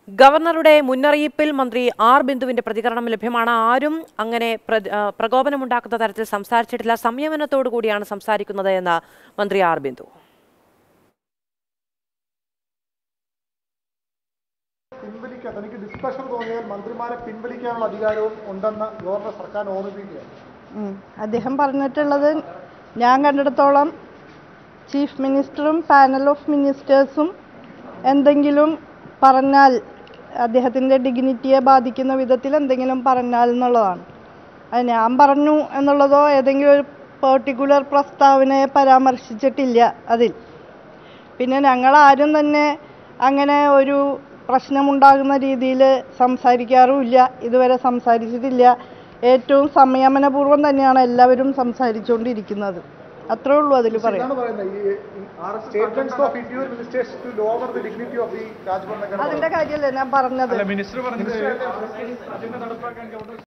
ഗവർണറുടെ മുന്നറിയിപ്പിൽ മന്ത്രി ആർ ബിന്ദുവിന്റെ പ്രതികരണം ലഭ്യമാണ് ആരും അങ്ങനെ പ്ര- ആ, പ്രകോപനമുണ്ടാക്കുന്ന തരത്തിൽ സംസാരിച്ചിട്ടില്ല സംയമനത്തോടു കൂടിയാണ് സംസാരിക്കുന്നത് എന്ന് മന്ത്രി ആർ ബിന്ദു പിൻവലിക്കാൻ തനിക്ക് ഡിസ്പ്ലഷർ തോന്നിയാൽ മന്ത്രിമാരെ പിൻവലിക്കാനുള്ള അധികാരവും ഉണ്ടെന്ന് ഗവർണർ സർക്കാർ ഓർമ്മിപ്പിക്കുകയാണ് ഉം. അദ്ദേഹം പറഞ്ഞിട്ടുള്ളത് ഞാൻ കണ്ടിടത്തോളം ചീഫ് മിനിസ്റ്ററും പാനൽ ഓഫ് മിനിസ്റ്റേഴ്സും എന്തെങ്കിലും പറഞ്ഞാൽ അദ്ദേഹത്തിൻ്റെ ഡിഗ്നിറ്റിയെ ബാധിക്കുന്ന വിധത്തിൽ എന്തെങ്കിലും പറഞ്ഞാൽ എന്നുള്ളതാണ് അത് ഞാൻ പറഞ്ഞു എന്നുള്ളതോ ഏതെങ്കിലും ഒരു പെർട്ടിക്കുലർ പ്രസ്താവനയെ പരാമർശിച്ചിട്ടില്ല അതിൽ പിന്നെ ഞങ്ങളാരും തന്നെ അങ്ങനെ ഒരു പ്രശ്നമുണ്ടാകുന്ന രീതിയിൽ സംസാരിക്കാറുമില്ല ഇതുവരെ സംസാരിച്ചിട്ടില്ല ഏറ്റവും സംയമനപൂർവ്വം തന്നെയാണ് എല്ലാവരും സംസാരിച്ചുകൊണ്ടിരിക്കുന്നത് അത്രേ ഉള്ളൂ അതിൽ പറയാം ഇതാണ് പറയുന്നത് ഈ statements of Indian ministers to lower the dignity of the Raj Bhavan എന്നൊക്കെയാണ് അതിന്റെ കാര്യമല്ലേ ഞാൻ പറഞ്ഞത് മിനിസ്റ്റർ പറഞ്ഞത്